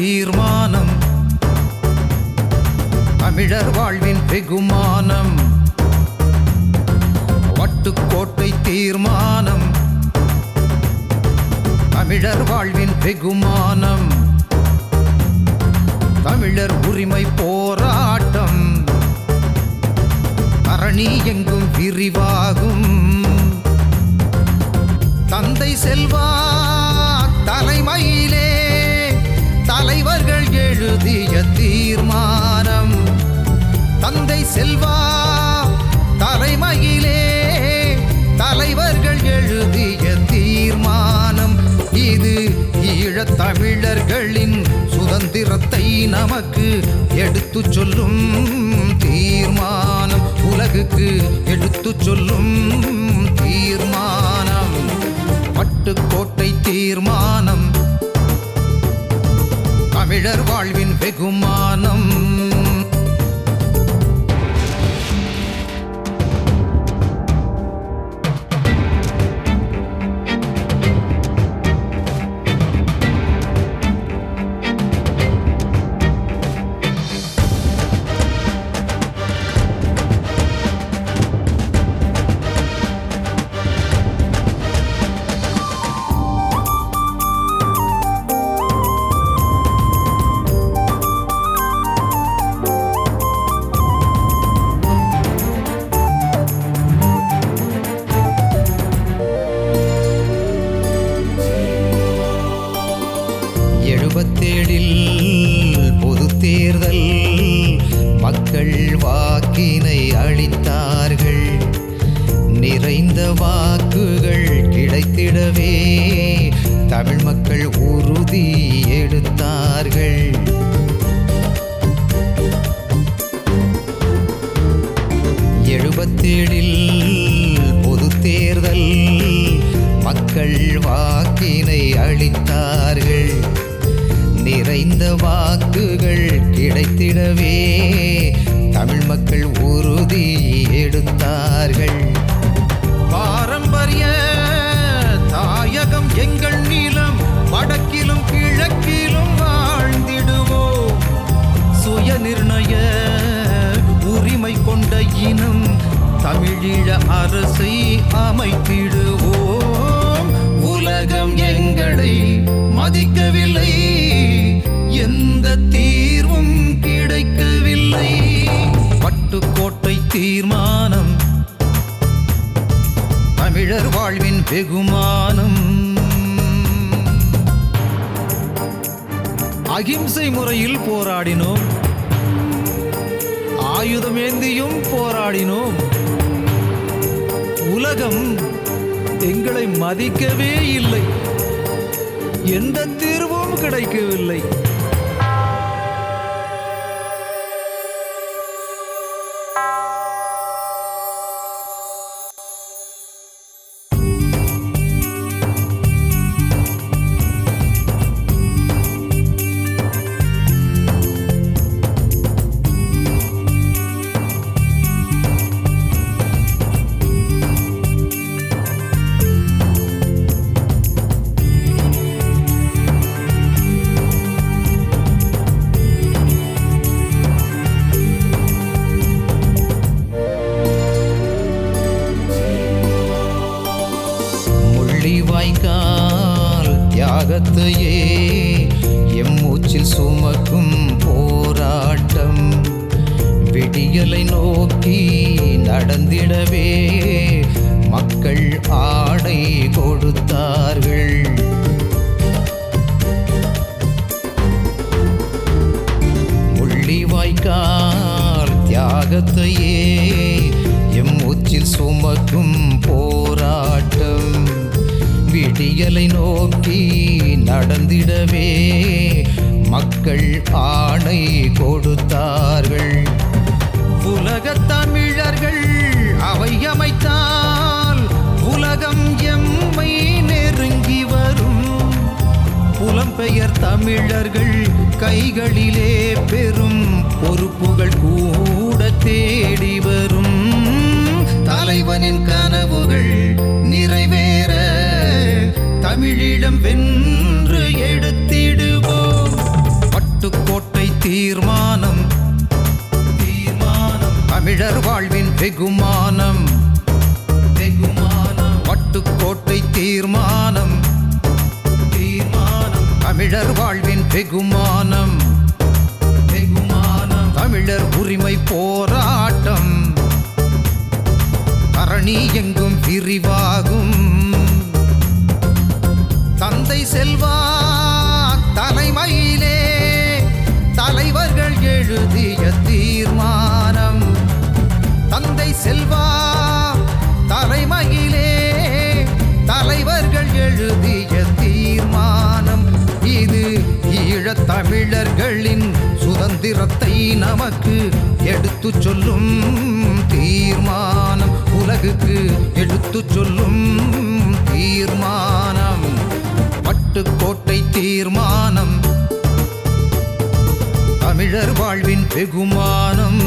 தீர்மானம் தமிழர் வாழ்வின் வெகுமானம் வட்டுக்கோட்டை தீர்மானம் தமிழர் வாழ்வின் வெகுமானம் தமிழர் உரிமை போராட்டம் அரணி எங்கும் விரிவாகும் தந்தை செல்வா தலைமையிலே தலைவர்கள் எழுதிய தீர்மானம் தந்தை செல்வா தலைமையிலே தலைவர்கள் எழுதிய தீர்மானம் இது ஈழத் தமிழர்களின் சுதந்திரத்தை நமக்கு எடுத்துச் சொல்லும் தீர்மானம் உலகுக்கு எடுத்துச் சொல்லும் தீர்மானம் பட்டுக்கோட்டை தீர்மானம் தமிழர் வாழ்வின் வெகுமானம் எழுபத்தேழில் பொது தேர்தல் மக்கள் வாக்கினை அளித்தார்கள் நிறைந்த வாக்குகள் கிடைத்திடவே தமிழ் மக்கள் உறுதி எடுத்தார்கள் எழுபத்தேழில் பொது தேர்தல் மக்கள் வாக்கினை அளித்தார்கள் நிறைந்த வாக்குகள் கிடைத்திடவே தமிழ் மக்கள் உறுதி எடுத்தார்கள் பாரம்பரிய தாயகம் எங்கள் நீளம் வடக்கிலும் கிழக்கிலும் வாழ்ந்திடுவோம் சுய நிர்ணய உரிமை கொண்ட இனம் தமிழீழ அரசை அமைத்திடுவோம் உலகம் எங்களை மதிக்கவில்லை எந்த தீர்வும் கிடைக்கவில்லை பட்டுக்கோட்டை தீர்மானம் தமிழர் வாழ்வின் வெகுமானம் அகிம்சை முறையில் போராடினோம் ஆயுதமேந்தியும் போராடினோம் உலகம் எங்களை மதிக்கவே இல்லை எந்த தீர்வும் கிடைக்கவில்லை முள்ளிவாய்க்கால் தியாகத்தையே எம் மூச்சில் சுமக்கும் போராட்டம் விடியலை நோக்கி நடந்திடவே மக்கள் ஆடை கொடுத்தார்கள் முள்ளிவாய்க்கால் தியாகத்தையே எம் உச்சில் சுமக்கும் போராட்டம் விடியலை நோக்கி நடந்திடவே மக்கள் ஆணை கொடுத்தார்கள் உலகத் தமிழர்கள் அவை அமைத்தால் உலகம் எம்மை நெருங்கி வரும் புலம்பெயர் தமிழர்கள் கைகளிலே பெரும் பொறுப்புகள் கூட தேடி வரும் தலைவனின் கனவுகள் நிறைவேற தமிழீழம் வென்று எடுத்திடுவோம் தீர்மானம் தீர்மானம் தமிழர் வாழ்வின் வெகுமானம் வெகுமானம் பட்டுக்கோட்டை தீர்மானம் தீர்மானம் தமிழர் வாழ்வின் வெகுமானம் வெகுமானம் தமிழர் உரிமை போராட்டம் தரணி எங்கும் விரிவாகும் தந்தை செல்வா தலைமையிலே தலைவர்கள் எழுதிய தீர்மானம் தந்தை செல்வா தலைமையிலே தலைவர்கள் எழுதிய தீர்மானம் இது ஈழத் தமிழர்களின் சுதந்திரத்தை நமக்கு எடுத்துச் சொல்லும் தீர்மானம் உலகுக்கு எடுத்துச் சொல்லும் தீர்மானம் பட்டுக்கோட்டை தீர்மானம் தமிழர் வாழ்வின் வெகுமானம்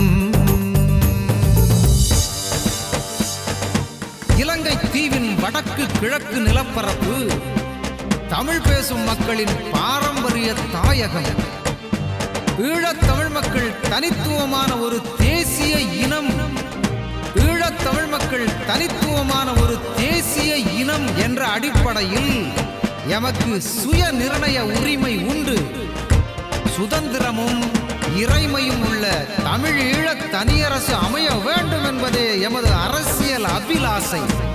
இலங்கை தீவின் வடக்கு கிழக்கு நிலப்பரப்பு தமிழ் பேசும் மக்களின் பாரம்பரிய தாயகம் ஈழத் தமிழ் மக்கள் தனித்துவமான ஒரு தேசிய இனம் ஈழத் தமிழ் மக்கள் தனித்துவமான ஒரு தேசிய இனம் என்ற அடிப்படையில் எமக்கு சுய நிர்ணய உரிமை உண்டு சுதந்திரமும் இறைமையும் உள்ள தமிழ் ஈழத் தனியரசு அமைய வேண்டும் என்பதே எமது அரசியல் அபிலாசை